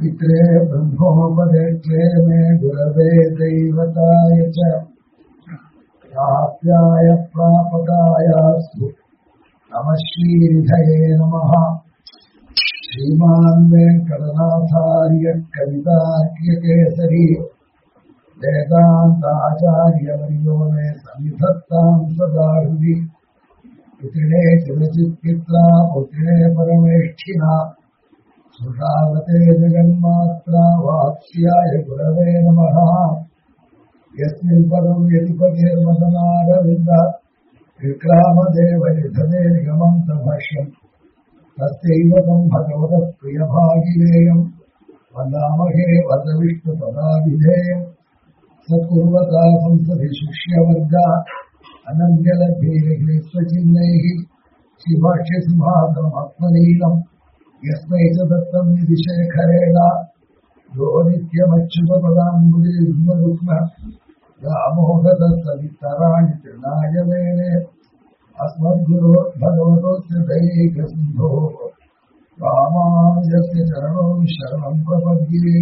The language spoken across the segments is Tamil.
पित्रे ब्रह्मोपदेष्ट्रे मे गुरवे दैवताय च प्राप्याय प्रापकायास्तु नमः श्रीनिधये नमः श्रीमान् वेङ्कटनाथार्य कवितार्क्यकेसरी वेदान्ताचार्यवर्यो मे सन्निधत्ताम् सदा हृदि पुत्रिणे चिरचित्पित्रा पुत्रिणे परमेष्ठिना सुषावते जगन्मात्रा वात्स्याय गुरवे नमः यस्मिन् पदम् यतिपतिर्मदनारविन्द विक्रामदेव निधने निगमन्तभाष्यम् तस्यैव तम् भगवतः प्रियभागिनेयम् वदामहे वदविष्णुपदाभिधेयम् सकुर्वता संसदि शिष्यवर्गा अनन्यलभ्यैः स्वचिह्नैः शिभाष्यसिंहासनमात्मनीलम् यस्मै च दत्तम् निधिशेखरेण यो नित्यमच्युतपदाम्बुलिर्मरुक्म रामोहदत्तवित्तराणि तृणाय मेने अस्मद्गुरोर्भगवतोऽस्य दैकसिन्धोः ராமானுஜस्य சரணோ சரணம் பிரபத்தியே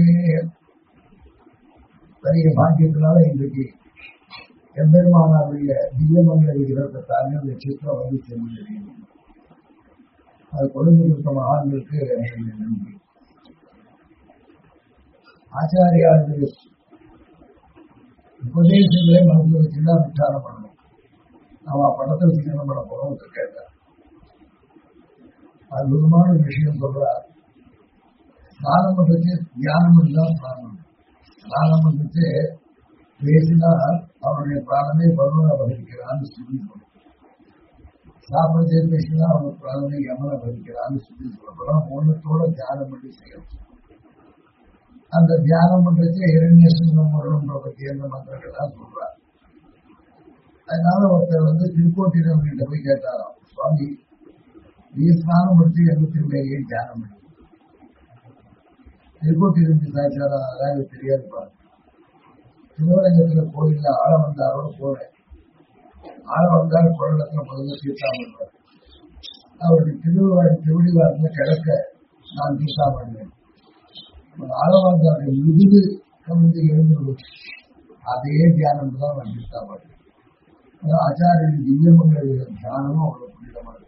பெரிய பாக்கியத்தினால இன்றைக்கு எம்பெருமானாருடைய திவ்யமங்கல விகிதத்தை தாண்டி அந்த சித்திரம் வந்து சென்று அது கொடுத்து கொடுத்த மகான்களுக்கு என்னுடைய நன்றி ஆச்சாரியாருடைய உபதேசங்களே மனசுல வச்சுதான் விசாரம் பண்ணணும் அவன் படத்தை வச்சு என்ன பண்ண போறோம் கேட்டார் அற்புதமான ஒரு விஷயம் சொல்றார் ஸ்நானம் பண்றது தியானம் பண்ணலாம் ஸ்நானம் ஸ்நானம் பண்றது பேசினால் அவனுடைய பிராணமே பருவனை பதிக்கிறான்னு சொல்லி சொல்றோம் சாப்பிடுறது பேசினா அவன் பிராணமே யமனை பதிக்கிறான்னு சொல்லி சொல்றோம் ஒன்னத்தோட தியானம் பண்ணி செய்யணும் அந்த தியானம் பண்றது இரண்ய சிங்கம் வரணுன்ற பத்தி அந்த மந்திரங்கள்லாம் சொல்றார் அதனால ஒருத்தர் வந்து திருக்கோட்டிடம் கிட்ட போய் கேட்டாராம் சுவாமி நீ ஸ்நானம் படுத்தி எண்ணூத்தி மேலேயே தியானம் பண்ணி திருக்கோட்டி இருந்து சாச்சாரா அதாவது தெரியாதுப்பா திருவரங்கத்துல கோயில்ல ஆழ வந்தாரோட போறேன் ஆழ வந்தார் குழந்தை முதல்ல தீர்த்தாமல் அவருடைய திருவாரி திருவடிவாரத்துல கிழக்க நான் தீர்த்தாமல் ஆழவாந்தாருடைய முதுகு கமிழ்ந்து எழுந்து அதே தியானம் தான் நான் தீர்த்தாமல் ஆச்சாரிய திவ்யமங்கல தியானமும் அவ்வளவு புனிதமாக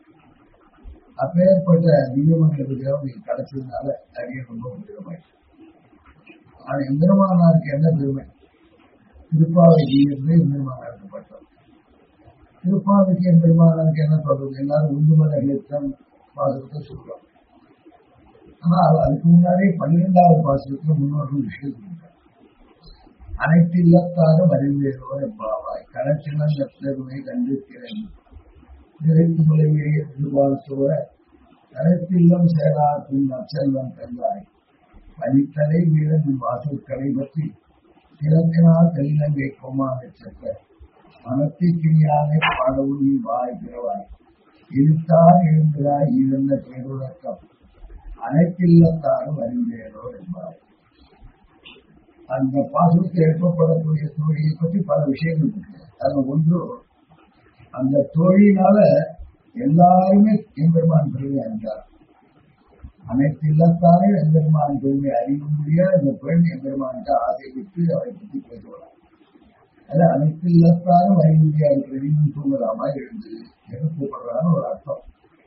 அப்பேற்பட்ட திவ்யமங்கல விக்கிரகம் நீங்க கிடைச்சதுனால நிறைய ரொம்ப புனிதமாயிடுச்சு ஆனா எந்திரமானாருக்கு என்ன பெருமை திருப்பாவை ஜீவனே எந்திரமானாருக்கு பட்டம் திருப்பாவைக்கு எம்பெருமானாருக்கு என்ன சொல்றது எல்லாரும் உந்துமலை இலக்கம் பாசுரத்தை சொல்றோம் ஆனா அதுக்கு முன்னாடி பன்னிரெண்டாவது பாசுரத்துல முன்னோர்கள் விஷயம் சொல்றாங்க அனைத்து இல்லத்தாரும் அறிந்தேரோட பாவாய் கணக்கிலம் எத்தருமை கண்டிருக்கிறேன் நிறைத்து முறையே திருவாள் சோழ கருத்தில்லம் சேராக்கும் நற்செல்வம் தந்தாய் பனித்தலை வீரன் வாசல் கடை பற்றி திறத்தினால் தெளிலங்கை கொம்மாவை சென்ற மனத்திற்கிரியானை பாடவும் நீ வாய் பிறவாய் இருத்தார் எழுந்திராய் இருந்த பேருடக்கம் அனைத்தில்லத்தாரும் அறிந்தேரோ என்பார் அந்த பாசனத்தில் எழுப்பப்படக்கூடிய தோழியை பற்றி பல விஷயங்கள் இருக்கு அதுல ஒன்று அந்த தோழியினால எல்லாருமே எம்பெருமான் பெருமை அறிந்தார் அனைத்து இல்லத்தாரே எம்பெருமான் பெருமை அறிய முடியாத இந்த பெண் எம்பெருமான்கிட்ட ஆசை விட்டு அவரை பற்றி பேசுவார் அதான் அனைத்து இல்லத்தாரும் அறிய முடியாத பெண்ணும் தூங்கலாமா எழுந்து என்று கூப்பிடுறான்னு ஒரு அர்த்தம்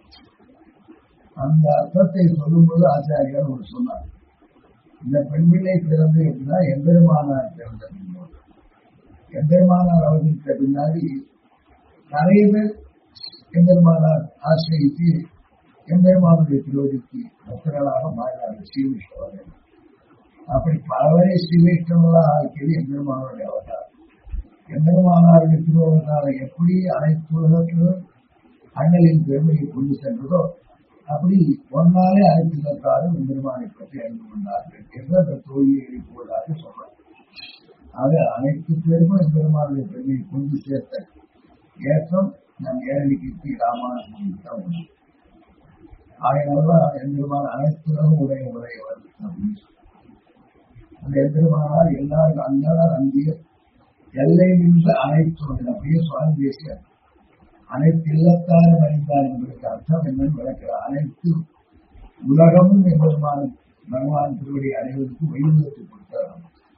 அந்த அர்த்தத்தை சொல்லும்போது ஆச்சாரியார் ஒரு சொன்னார் இந்த பெண்பிள்ளை பிறந்து எப்படின்னா எம்பெருமானார் பிறந்த எம்பெருமானார் அவர்களுக்கு பின்னாடி நிறைய பேர் எம்பெருமானார் ஆசிரியத்து எம்பெருமானுடைய திருவடிக்கு பக்தர்களாக மாறினார்கள் ஸ்ரீ விஷ்ணவர்கள் அப்படி பலவரை ஸ்ரீ வைஷ்ணவர்களாக ஆக்கியது எம்பெருமானுடைய அவதாரம் எம்பெருமானாருடைய திருவவதாரம் எப்படி அனைத்து உலகத்திலும் அண்ணலின் பெருமையை கொண்டு சென்றதோ அப்படி ஒன்னாலே அனைத்தினத்தாலும் எம்பெருமானை பற்றி அறிந்து கொண்டார்கள் என்று அந்த தோல்வியை எழுப்புவதாக சொல்றார் ஆக அனைத்து பேருக்கும் எம்பெருமானுடைய பெருமையை கொண்டு சேர்த்த ஏற்றம் நம் ஏழடிக்கு ராமானுஜன் தான் உண்டு ஆகையினால்தான் எம்பெருமான அனைத்துலகம் உடைய உடையவர் அப்படின்னு அந்த எம்பெருமானால் எல்லாரும் அந்தார் அந்திய எல்லை நின்ற அனைத்து அப்படியே சுவாமி பேசிய அனைத்து இல்லத்தாரும் அறிந்தார் என்பதற்கு அர்த்தம் என்னன்னு விளக்கிறார் அனைத்து உலகமும் எம்பெருமான பகவான் திருவடி அடைவதற்கு வைபவத்தை கொடுத்தார்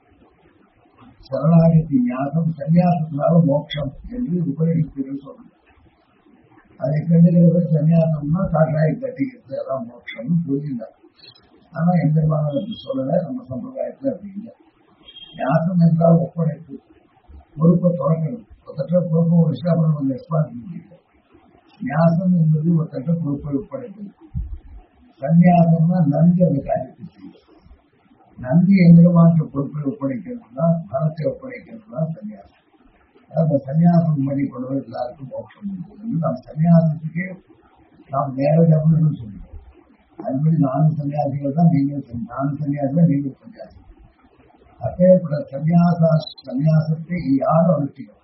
சரணாகதி ஞானம் சன்னியாசத்தினால மோட்சம் என்று உபநிஷத்துகள் சொல்லுங்க அதை கண்டுகிறவர் சன்னியாசம்னா காஷாய கட்டிக்கிறது அதான் மோட்சம்னு புரிஞ்சுட்டார் ஆனா எந்த மாணவருக்கு சொல்லல நம்ம சம்பிரதாயத்துல அப்படி இல்லை ஞானம் என்றால் ஒப்படைப்பு பொறுப்பை தொடக்கணும் ஒருத்தட்ட பொறுப்பை ஒரு அப்புறம் நம்ம ரெஸ்பான்சிபிலிட்டி ஞானம் என்பது ஒருத்தட்ட பொறுப்பை ஒப்படைப்பது சன்னியாசம்னா நன்கு அந்த காரியத்தை செய்யும் நன்றி எந்திரமாற்ற பொறுப்பை ஒப்படைக்கிறதுனா பணத்தை ஒப்படைக்கிறதுனா சன்னியாசம் அந்த சன்னியாசம் பண்ணி கொள்வது எல்லாருக்கும் மோட்சம் உண்டு நாம் சன்னியாசத்துக்கே நாம் நேரடியாக சொல்லுவோம் அதுபடி நாலு சன்னியாசிகள் தான் நீங்கள் நாலு சன்னியாசிகள் நீங்கள் சன்னியாசி அப்பேற்பட்ட சன்னியாச சன்னியாசத்தை யாரும் அனுஷ்டிக்கும்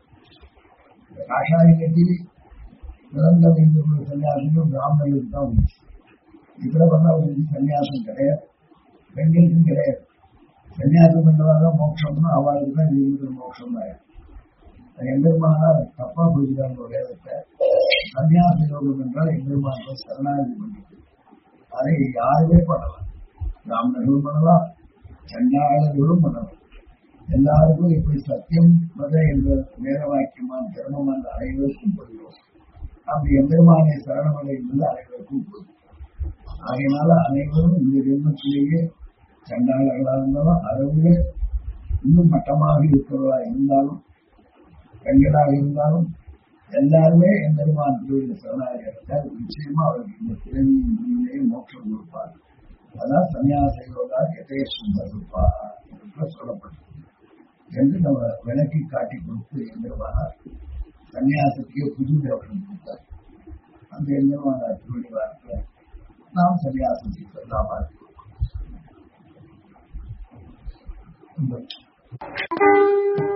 காஷாய கட்டி பிறந்த வைந்த சன்னியாசிகள் பிராமணர்களுக்கு தான் உண்டு இதுல பண்ணவர்களுக்கு சன்னியாசம் கிடையாது பெண்களுக்கும் கிடையாது சன்னியாசம் பண்ணதாக மோட்சம்னா அவளுக்கு தான் இருக்கிற மோட்சம் தான் எம்பெருமானா தப்பா புரிஞ்சுக்காங்க ஒரு வேதத்தை சன்னியாச யோகம் என்றால் எம்பெருமான் சரணாகதி பண்ணிட்டு அதை யாருமே பண்ணலாம் பிராமணர்களும் பண்ணலாம் சண்டாளர்களும் பண்ணலாம் எல்லாருக்கும் இப்படி சத்தியம் மத என்ற வேத வாக்கியமான தர்மமான அனைவருக்கும் பொருளும் அப்படி எம்பெருமானை சரணமடைந்தது அனைவருக்கும் பொருள் ஆகையினால அனைவரும் இந்த ஜென்மத்திலேயே சண்டாளர்களாக இருந்தாலும் அளவில் இன்னும் மட்டமாக இருக்கிறவர்களா இருந்தாலும் பெண்களாக இருந்தாலும் எல்லாருமே எம்பெருமான் திருவிழா சரணாகிட்டால் நிச்சயமா அவருக்கு இந்த பிறவியின் முடிவிலேயே மோட்சம் கொடுப்பார் அதான் சன்னியாச யோகா எதேஷம் இருப்பா என்று சொல்லப்பட்டது என்று நம்ம விளக்கி காட்டி கொடுத்து எம்பெருமானார் சன்னியாசத்துக்கே புது தேவனம் கொடுத்தார் அந்த எம்பெருமானார் திருவடி வார்த்தை நாம் சன்னியாசம் செய்வதெல்லாம் பார்க்கிறோம்